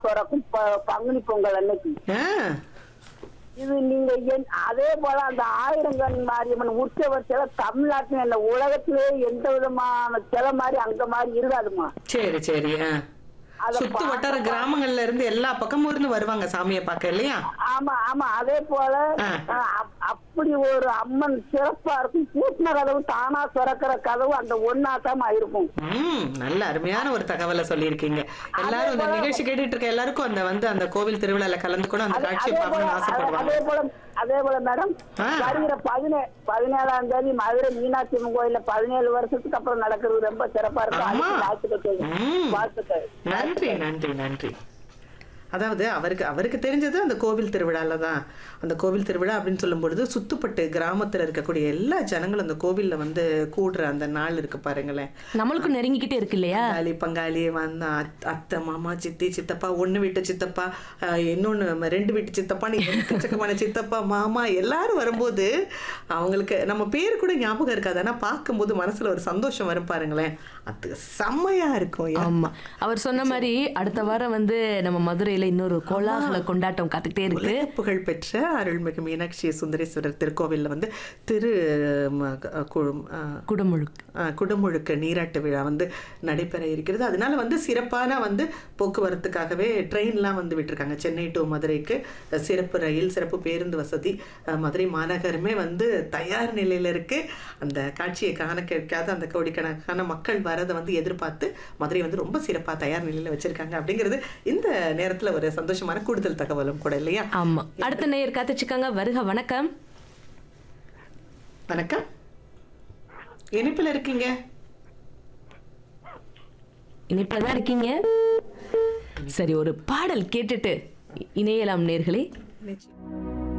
பிறக்கும் ப- பங்குனி பொங்கல் அன்னைக்கு ஆ, இது நீங்க என்- அதே போல அந்த ஆயிரங்கன் மாரியம்மன் உற்சவர் சிலை தமிழ்நாட்டுல இல்ல உலகத்திலே எந்த விதமான சிலை மாதிரி அங்க மாதிரி இருக்காதுமா சரி சரி ஆ. அத சுத்து வட்டார கிராமங்கள்ல இருந்து எல்லா பக்கமும் இருந்து வருவாங்க சாமியை பார்க்க இல்லையா ஆமா ஆமா அதே போல ஆ. அஹ், அப்- அப்படி ஒரு அம்மன் சிறப்பா இருக்கும் பூட்டின கதவு தானா திறக்கிற கதவு அந்த ஒன்னாட்டமா இருக்கும் ம் நல்ல அருமையான ஒரு தகவலை சொல்லியிருக்கீங்க எல்லாரும் இந்த நிகழ்ச்சி கேட்டுட்டு இருக்க எல்லாருக்கும் அந்த வந்து அந்த கோவில் திருவிழால கலந்து கூட அந்த அதே- காட்சியை அதே போல பார்க்கணும்னு அதே ஆசைப்படுவாங்க போல அதே போல மேடம் ஆ. வருகிற பதினே பதினேழாம் தேதி மதுரை மீனாட்சி அம்மன் கோயில்ல பதினேழு வருஷத்துக்கு அப்புறம் நடக்கிறது ரொம்ப சிறப்பா இருக்கும் ஆமா. அதுக்கு வாழ்த்துக்கள் ம். வாழ்த்துக்கள் நன்றி நன்றி நன்றி அதாவது அவருக்கு அவருக்கு தெரிஞ்சது அந்த கோவில் திருவிழால தான் அந்த கோவில் திருவிழா அப்படின்னு சொல்லும் பொழுது சுத்துப்பட்டு கிராமத்துல இருக்கக்கூடிய எல்லா ஜனங்களும் அந்த கோவில்ல வந்து கூடுற அந்த நாள் இருக்கு பாருங்களேன் நம்மளுக்கும் நெருங்கிக்கிட்டே இருக்கு இல்லையா பங்காளி பங்காளி வந்த அத்- அத்தை மாமா சித்தி சித்தப்பா ஒண்ணு வீட்டு சித்தப்பா ஆஹ், இன்னொன்னு நம்ம ரெண்டு வீட்டு சித்தப்பான்னு எக்கச்சக்கமான சித்தப்பா மாமா எல்லாரும் வரும்போது அவங்களுக்கு நம்ம பேர் கூட ஞாபகம் இருக்காது ஆனா பார்க்கும்போது மனசுல ஒரு சந்தோஷம் வரும் பாருங்களேன் அது செம்மையா இருக்கும் ஐயா. ஆமா அவர் சொன்ன மாதிரி அடுத்த வாரம் வந்து நம்ம மதுரையில இன்னொரு கோலாகல கொண்டாட்டம் காத்துக்கிட்டே இருக்கு உலக புகழ் பெற்ற அருள்மிகு மீனாட்சி சுந்தரேஸ்வரர் திருக்கோவில்ல வந்து திரு ம, க- கு- ஆ, குடமுழுக்கு ஆ, குடமுழுக்கு நீராட்டு விழா வந்து நடைபெற இருக்கிறது அதனால வந்து சிறப்பான வந்து போக்குவரத்துக்காகவே ட்ரெயின்லாம் வந்து விட்டிருக்காங்க சென்னை டு மதுரைக்கு அஹ், சிறப்பு ரயில் சிறப்பு பேருந்து வசதி அஹ், மதுரை மாநகரமே வந்து தயார் நிலையில இருக்கு அந்த காட்சியை காண கேட்காத அந்த கோடிக்கணக்கான மக்கள் வரதை வந்து எதிர்பார்த்து மதுரை வந்து ரொம்ப சிறப்பாக தயார் நிலையில வச்சிருக்காங்க அப்படிங்கிறது இந்த நேரத்துல ஒரு சந்தோஷமான கூடுதல் தகவலும் கூட இல்லையா ஆமா அடுத்த நேயர் காத்துச்சுக்காங்க வருக வணக்கம் வணக்கம் இனிப்புல இருக்கீங்க இனிப்புல தான் இருக்கீங்க சரி ஒரு பாடல் கேட்டுட்டு இணையலாம் நேர்களே நிச்சயம்.